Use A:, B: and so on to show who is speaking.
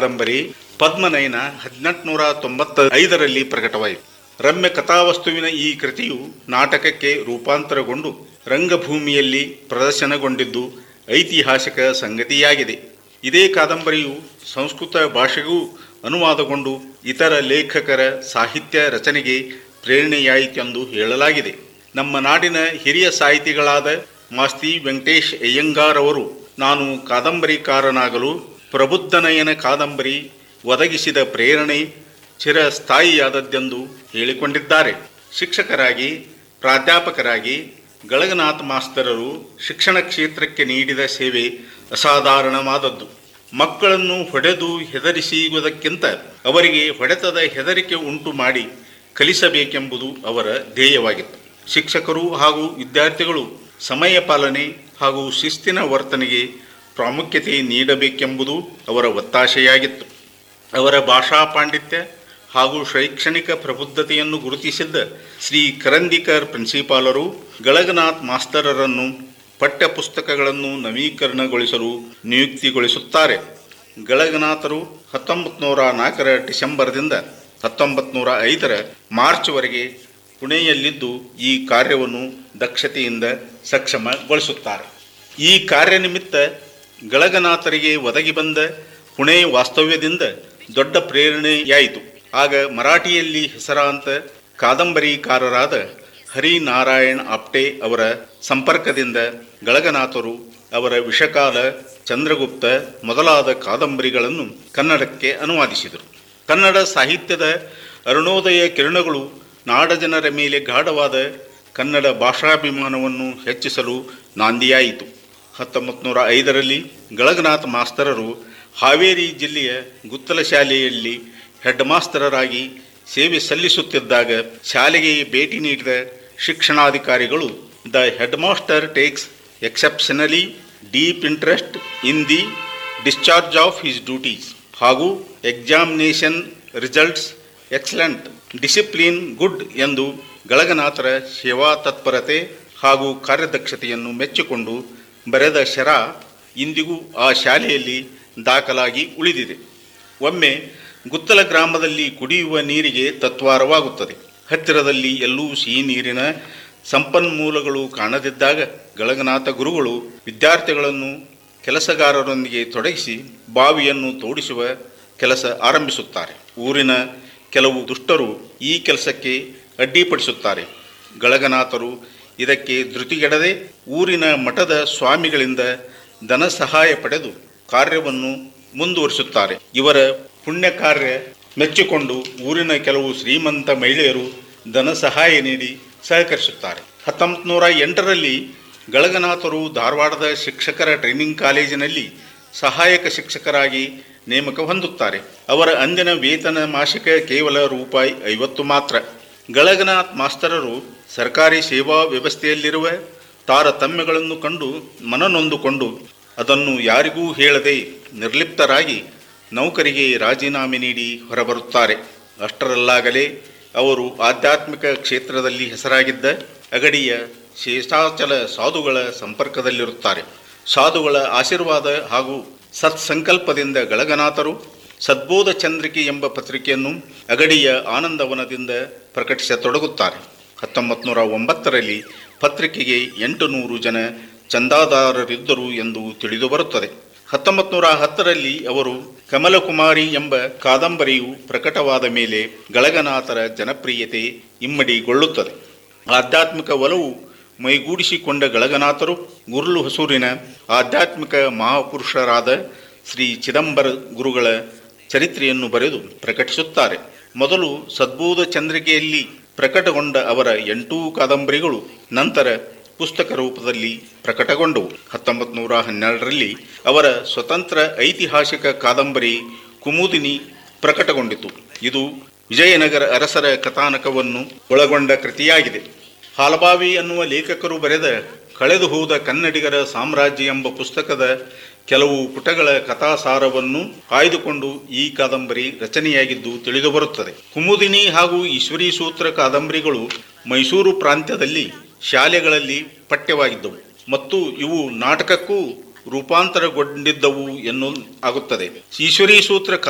A: ಕಾದಂಬರಿ ಪದ್ಮನಯನ ಹದಿನೆಂಟುನೂರ ತೊಂಬತ್ತ ಐದರಲ್ಲಿ ಪ್ರಕಟವಾಯಿತು ರಮ್ಯ ಕಥಾವಸ್ತುವಿನ ಈ ಕೃತಿಯು ನಾಟಕಕ್ಕೆ ರೂಪಾಂತರಗೊಂಡು ರಂಗಭೂಮಿಯಲ್ಲಿ ಪ್ರದರ್ಶನಗೊಂಡಿದ್ದು ಐತಿಹಾಸಿಕ ಸಂಗತಿಯಾಗಿದೆ ಇದೇ ಕಾದಂಬರಿಯು ಸಂಸ್ಕೃತ ಭಾಷೆಗೂ ಅನುವಾದಗೊಂಡು ಇತರ ಲೇಖಕರ ಸಾಹಿತ್ಯ ರಚನೆಗೆ ಪ್ರೇರಣೆಯಾಯಿತೆಂದು ಹೇಳಲಾಗಿದೆ ನಮ್ಮ ನಾಡಿನ ಹಿರಿಯ ಸಾಹಿತಿಗಳಾದ ಮಾಸ್ತಿ ವೆಂಕಟೇಶ್ ಅಯ್ಯಂಗಾರ್ ಅವರು ನಾನು ಕಾದಂಬರಿಕಾರನಾಗಲು ಪ್ರಬುದ್ಧನಯನ ಕಾದಂಬರಿ ಒದಗಿಸಿದ ಪ್ರೇರಣೆ ಚಿರಸ್ಥಾಯಿಯಾದದ್ದೆಂದು ಹೇಳಿಕೊಂಡಿದ್ದಾರೆ ಶಿಕ್ಷಕರಾಗಿ ಪ್ರಾಧ್ಯಾಪಕರಾಗಿ ಗಳಗನಾಥ್ ಮಾಸ್ತರರು ಶಿಕ್ಷಣ ಕ್ಷೇತ್ರಕ್ಕೆ ನೀಡಿದ ಸೇವೆ ಅಸಾಧಾರಣವಾದದ್ದು ಮಕ್ಕಳನ್ನು ಹೊಡೆದು ಹೆದರಿಸುವುದಕ್ಕಿಂತ ಅವರಿಗೆ ಹೊಡೆತದ ಹೆದರಿಕೆ ಉಂಟು ಮಾಡಿ ಕಲಿಸಬೇಕೆಂಬುದು ಅವರ ಧ್ಯೇಯವಾಗಿತ್ತು ಶಿಕ್ಷಕರು ಹಾಗೂ ವಿದ್ಯಾರ್ಥಿಗಳು ಸಮಯ ಪಾಲನೆ ಹಾಗೂ ಶಿಸ್ತಿನ ವರ್ತನೆಗೆ ಪ್ರಾಮುಖ್ಯತೆ ನೀಡಬೇಕೆಂಬುದು ಅವರ ಒತ್ತಾಸೆಯಾಗಿತ್ತು ಅವರ ಭಾಷಾ ಪಾಂಡಿತ್ಯ ಹಾಗೂ ಶೈಕ್ಷಣಿಕ ಪ್ರಬುದ್ಧತೆಯನ್ನು ಗುರುತಿಸಿದ್ದ ಶ್ರೀ ಕರಂದಿಕರ್ ಪ್ರಿನ್ಸಿಪಾಲರು ಗಳಗನಾಥ್ ಮಾಸ್ತರರನ್ನು ಪಠ್ಯ ಪುಸ್ತಕಗಳನ್ನು ನವೀಕರಣಗೊಳಿಸಲು ನಿಯುಕ್ತಿಗೊಳಿಸುತ್ತಾರೆ ಗಳಗನಾಥರು ಹತ್ತೊಂಬತ್ತು ನೂರ ನಾಲ್ಕರ ಡಿಸೆಂಬರ್ದಿಂದ ಹತ್ತೊಂಬತ್ತು ನೂರ ಐದರ ಮಾರ್ಚ್ವರೆಗೆ ಪುಣೆಯಲ್ಲಿದ್ದು ಈ ಕಾರ್ಯವನ್ನು ದಕ್ಷತೆಯಿಂದ ಸಕ್ಷಮಗೊಳಿಸುತ್ತಾರೆ ಈ ಕಾರ್ಯನಿಮಿತ್ತ ಗಳಗನಾಥರಿಗೆ ಒದಗಿ ಬಂದ ಪುಣೆ ವಾಸ್ತವ್ಯದಿಂದ ದೊಡ್ಡ ಪ್ರೇರಣೆಯಾಯಿತು ಆಗ ಮರಾಠಿಯಲ್ಲಿ ಹೆಸರಾಂತ ಕಾದಂಬರಿಕಾರರಾದ ಹರಿನಾರಾಯಣ್ ಆಪ್ಟೆ ಅವರ ಸಂಪರ್ಕದಿಂದ ಗಳಗನಾಥರು ಅವರ ವಿಷಕಾಲ ಚಂದ್ರಗುಪ್ತ ಮೊದಲಾದ ಕಾದಂಬರಿಗಳನ್ನು ಕನ್ನಡಕ್ಕೆ ಅನುವಾದಿಸಿದರು ಕನ್ನಡ ಸಾಹಿತ್ಯದ ಅರುಣೋದಯ ಕಿರಣಗಳು ನಾಡ ಜನರ ಮೇಲೆ ಗಾಢವಾದ ಕನ್ನಡ ಭಾಷಾಭಿಮಾನವನ್ನು ಹೆಚ್ಚಿಸಲು ನಾಂದಿಯಾಯಿತು ಹತ್ತೊಂಬತ್ತು ನೂರ ಐದರಲ್ಲಿ ಗಳಗನಾಥ ಮಾಸ್ತರರು ಹಾವೇರಿ ಜಿಲ್ಲೆಯ ಗುತ್ತಲ ಶಾಲೆಯಲ್ಲಿ ಹೆಡ್ ಮಾಸ್ತರರಾಗಿ ಸೇವೆ ಸಲ್ಲಿಸುತ್ತಿದ್ದಾಗ ಶಾಲೆಗೆ ಭೇಟಿ ನೀಡಿದ ಶಿಕ್ಷಣಾಧಿಕಾರಿಗಳು the head master takes exceptionally deep interest in the discharge of his duties ಹಾಗೂ examination results excellent discipline good ಎಂದು ಗಳಗನಾಥರ ಸೇವಾ ತತ್ಪರತೆ ಹಾಗೂ ಕಾರ್ಯದಕ್ಷತೆಯನ್ನು ಮೆಚ್ಚಿಕೊಂಡು ಬರೆದ ಶರ ಇಂದಿಗೂ ಆ ಶಾಲೆಯಲ್ಲಿ ದಾಖಲಾಗಿ ಉಳಿದಿದೆ ಒಮ್ಮೆ ಗುತ್ತಲ ಗ್ರಾಮದಲ್ಲಿ ಕುಡಿಯುವ ನೀರಿಗೆ ತತ್ವಾರವಾಗುತ್ತದೆ ಹತ್ತಿರದಲ್ಲಿ ಎಲ್ಲೂ ಸಿಹಿ ನೀರಿನ ಸಂಪನ್ಮೂಲಗಳು ಕಾಣದಿದ್ದಾಗ ಗಳಗನಾಥ ಗುರುಗಳು ವಿದ್ಯಾರ್ಥಿಗಳನ್ನು ಕೆಲಸಗಾರರೊಂದಿಗೆ ತೊಡಗಿಸಿ ಬಾವಿಯನ್ನು ತೋಡಿಸುವ ಕೆಲಸ ಆರಂಭಿಸುತ್ತಾರೆ ಊರಿನ ಕೆಲವು ದುಷ್ಟರು ಈ ಕೆಲಸಕ್ಕೆ ಅಡ್ಡಿಪಡಿಸುತ್ತಾರೆ ಗಳಗನಾಥರು ಇದಕ್ಕೆ ಧೃತಿಗೆಡದೆ ಊರಿನ ಮಠದ ಸ್ವಾಮಿಗಳಿಂದ ಧನ ಸಹಾಯ ಪಡೆದು ಕಾರ್ಯವನ್ನು ಮುಂದುವರಿಸುತ್ತಾರೆ ಇವರ ಪುಣ್ಯ ಕಾರ್ಯ ಮೆಚ್ಚಿಕೊಂಡು ಊರಿನ ಕೆಲವು ಶ್ರೀಮಂತ ಮಹಿಳೆಯರು ಧನ ಸಹಾಯ ನೀಡಿ ಸಹಕರಿಸುತ್ತಾರೆ ಹತ್ತೊಂಬತ್ತು ನೂರ ಎಂಟರಲ್ಲಿ ಗಳಗನಾಥರು ಧಾರವಾಡದ ಶಿಕ್ಷಕರ ಟ್ರೈನಿಂಗ್ ಕಾಲೇಜಿನಲ್ಲಿ ಸಹಾಯಕ ಶಿಕ್ಷಕರಾಗಿ ನೇಮಕ ಹೊಂದುತ್ತಾರೆ ಅವರ ಅಂದಿನ ವೇತನ ಮಾಸಿಕ ಕೇವಲ ರೂಪಾಯಿ ಐವತ್ತು ಮಾತ್ರ ಗಳಗನಾಥ್ ಮಾಸ್ತರರು ಸರ್ಕಾರಿ ಸೇವಾ ವ್ಯವಸ್ಥೆಯಲ್ಲಿರುವ ತಾರತಮ್ಯಗಳನ್ನು ಕಂಡು ಮನನೊಂದುಕೊಂಡು ಅದನ್ನು ಯಾರಿಗೂ ಹೇಳದೆ ನಿರ್ಲಿಪ್ತರಾಗಿ ನೌಕರಿಗೆ ರಾಜೀನಾಮೆ ನೀಡಿ ಹೊರಬರುತ್ತಾರೆ ಅಷ್ಟರಲ್ಲಾಗಲೇ ಅವರು ಆಧ್ಯಾತ್ಮಿಕ ಕ್ಷೇತ್ರದಲ್ಲಿ ಹೆಸರಾಗಿದ್ದ ಅಗಡಿಯ ಶೇಷಾಚಲ ಸಾಧುಗಳ ಸಂಪರ್ಕದಲ್ಲಿರುತ್ತಾರೆ ಸಾಧುಗಳ ಆಶೀರ್ವಾದ ಹಾಗೂ ಸತ್ಸಂಕಲ್ಪದಿಂದ ಗಳಗನಾಥರು ಸದ್ಬೋಧ ಚಂದ್ರಿಕೆ ಎಂಬ ಪತ್ರಿಕೆಯನ್ನು ಅಗಡಿಯ ಆನಂದವನದಿಂದ ಪ್ರಕಟಿಸತೊಡಗುತ್ತಾರೆ ಹತ್ತೊಂಬತ್ತು ನೂರ ಒಂಬತ್ತರಲ್ಲಿ ಪತ್ರಿಕೆಗೆ ಎಂಟು ನೂರು ಜನ ಚಂದಾದಾರರಿದ್ದರು ಎಂದು ತಿಳಿದು ಬರುತ್ತದೆ ಹತ್ತೊಂಬತ್ತು ನೂರ ಹತ್ತರಲ್ಲಿ ಅವರು ಕಮಲಕುಮಾರಿ ಎಂಬ ಕಾದಂಬರಿಯು ಪ್ರಕಟವಾದ ಮೇಲೆ ಗಳಗನಾಥರ ಜನಪ್ರಿಯತೆ ಇಮ್ಮಡಿಗೊಳ್ಳುತ್ತದೆ ಆಧ್ಯಾತ್ಮಿಕ ಒಲವು ಮೈಗೂಡಿಸಿಕೊಂಡ ಗಳಗನಾಥರು ಗುರುಲು ಹೊಸೂರಿನ ಆಧ್ಯಾತ್ಮಿಕ ಮಹಾಪುರುಷರಾದ ಶ್ರೀ ಚಿದಂಬರ ಗುರುಗಳ ಚರಿತ್ರೆಯನ್ನು ಬರೆದು ಪ್ರಕಟಿಸುತ್ತಾರೆ ಮೊದಲು ಸದ್ಬೋಧ ಚಂದ್ರಿಕೆಯಲ್ಲಿ ಪ್ರಕಟಗೊಂಡ ಅವರ ಎಂಟೂ ಕಾದಂಬರಿಗಳು ನಂತರ ಪುಸ್ತಕ ರೂಪದಲ್ಲಿ ಪ್ರಕಟಗೊಂಡವು ಹತ್ತೊಂಬತ್ತು ನೂರ ಹನ್ನೆರಡರಲ್ಲಿ ಅವರ ಸ್ವತಂತ್ರ ಐತಿಹಾಸಿಕ ಕಾದಂಬರಿ ಕುಮುದಿನಿ ಪ್ರಕಟಗೊಂಡಿತು ಇದು ವಿಜಯನಗರ ಅರಸರ ಕಥಾನಕವನ್ನು ಒಳಗೊಂಡ ಕೃತಿಯಾಗಿದೆ ಹಾಲಬಾವಿ ಅನ್ನುವ ಲೇಖಕರು ಬರೆದ ಕಳೆದು ಹೋದ ಕನ್ನಡಿಗರ ಸಾಮ್ರಾಜ್ಯ ಎಂಬ ಪುಸ್ತಕದ ಕೆಲವು ಪುಟಗಳ ಕಥಾಸಾರವನ್ನು ಆಯ್ದುಕೊಂಡು ಈ ಕಾದಂಬರಿ ರಚನೆಯಾಗಿದ್ದು ತಿಳಿದುಬರುತ್ತದೆ ಕುಮುದಿನಿ ಹಾಗೂ ಈಶ್ವರಿ ಸೂತ್ರ ಕಾದಂಬರಿಗಳು ಮೈಸೂರು ಪ್ರಾಂತ್ಯದಲ್ಲಿ ಶಾಲೆಗಳಲ್ಲಿ ಪಠ್ಯವಾಗಿದ್ದವು ಮತ್ತು ಇವು ನಾಟಕಕ್ಕೂ ರೂಪಾಂತರಗೊಂಡಿದ್ದವು ಎನ್ನು ಆಗುತ್ತದೆ ಈಶ್ವರಿ ಸೂತ್ರ